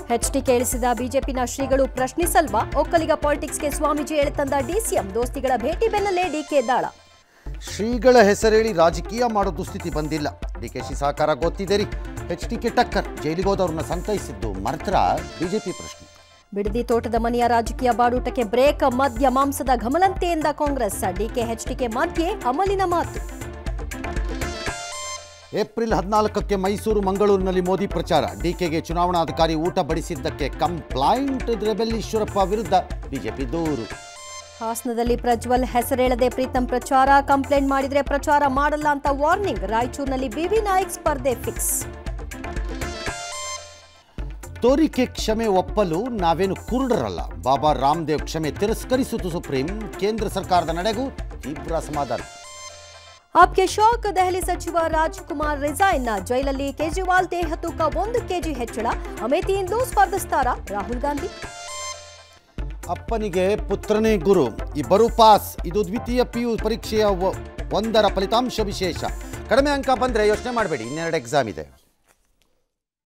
HDK ಇಳಿಸಿದ ಬಿಜೆಪಿನ ಶ್ರೀಗಳು ಪ್ರಶ್ನಿಸಲ್ವಾ ಒಕ್ಕಲಿಗ ಪಾಲಿಟಿಕ್ಸ್ಗೆ ಸ್ವಾಮೀಜಿ ಎಳೆತಂದ ಡಿಸಿಎಂ ದೋಸ್ತಿಗಳ ಭೇಟಿ ಬೆನ್ನಲ್ಲೇ ಡಿಕೆ ದಾಳ ಶ್ರೀಗಳ ಹೆಸರೇಳಿ ರಾಜಕೀಯ ಮಾಡೋ ದುಸ್ಥಿತಿ ಬಂದಿಲ್ಲ ಡಿಕೆಶಿ ಸಹಕಾರ ಗೊತ್ತಿದೆ ರೀ ಎಚ್ ಡಿ ಕೆ ಟಕ್ಕರ್ ಜೈಲಿಗೆ ಹೋದವ್ರನ್ನ ಸಂತೈಸಿದ್ದು ಮರ್ತ್ರ ಬಿಜೆಪಿ ಪ್ರಶ್ನೆ ಬಿಡದಿ ತೋಟದ ಮನೆಯ ರಾಜಕೀಯ ಬಾಡೂಟಕ್ಕೆ ಬ್ರೇಕ್ ಮದ್ಯ ಮಾಂಸದ ಘಮಲಂತೆಯಿಂದ ಕಾಂಗ್ರೆಸ್ ಡಿಕೆ ಎಚ್ಡಿಕೆ ಮಧ್ಯೆ ಅಮಲಿನ ಮಾತು ಏಪ್ರಿಲ್ ಹದಿನಾಲ್ಕಕ್ಕೆ ಮೈಸೂರು ಮಂಗಳೂರಿನಲ್ಲಿ ಮೋದಿ ಪ್ರಚಾರ ಡಿಕೆಗೆ ಚುನಾವಣಾಧಿಕಾರಿ ಊಟ ಬಡಿಸಿದ್ದಕ್ಕೆ ಕಂಪ್ಲಾಯಿಂಟ್ ರೆಬೆಲ್ ಈಶ್ವರಪ್ಪ ವಿರುದ್ಧ ಬಿಜೆಪಿ ದೂರು ಹಾಸನದಲ್ಲಿ ಪ್ರಜ್ವಲ್ ಹೆಸರೇಳದೆ ಪ್ರೀತಂ ಪ್ರಚಾರ ಕಂಪ್ಲೇಂಟ್ ಮಾಡಿದ್ರೆ ಪ್ರಚಾರ ಮಾಡಲ್ಲ ಅಂತ ವಾರ್ನಿಂಗ್ ರಾಯಚೂರಿನಲ್ಲಿ ಬಿವಿ ನಾಯಕ್ ಸ್ಪರ್ಧೆ ಫಿಕ್ಸ್ ತೋರಿಕೆ ಕ್ಷಮೆ ಒಪ್ಪಲು ನಾವೇನು ಕುರುಡರಲ್ಲ ಬಾಬಾ ರಾಮದೇವ್ ಕ್ಷಮೆ ತಿರಸ್ಕರಿಸಿತು ಸುಪ್ರೀಂ ಕೇಂದ್ರ ಸರ್ಕಾರದ ನಡೆಗೂ ತೀವ್ರ ಅಸಮಾಧಾನ ಆಪ್ಗೆ ಶಾಕ್ ದೆಹಲಿ ಸಚಿವ ರಾಜ್ಕುಮಾರ್ ರಿಸೈನ್ ಜೈಲಲ್ಲಿ ಕೇಜ್ರಿವಾಲ್ ದೇಹ ತೂಕ ಒಂದು ಕೆಜಿ ಹೆಚ್ಚಳ ಅಮೇಥಿಯಿಂದಲೂ ಸ್ಪರ್ಧಿಸ್ತಾರ ರಾಹುಲ್ ಗಾಂಧಿ ಅಪ್ಪನಿಗೆ ಪುತ್ರನೇ ಗುರು ಇಬ್ಬರು ಪಾಸ್ ಇದು ದ್ವಿತೀಯ ಪಿ ಯು ಪರೀಕ್ಷೆಯ ಒ- ಒಂದರ ಫಲಿತಾಂಶ ವಿಶೇಷ ಕಡಿಮೆ ಅಂಕ ಬಂದರೆ ಯೋಚನೆ ಮಾಡಬೇಡಿ ಇನ್ನೆರಡು ಎಕ್ಸಾಮ್ ಇದೆ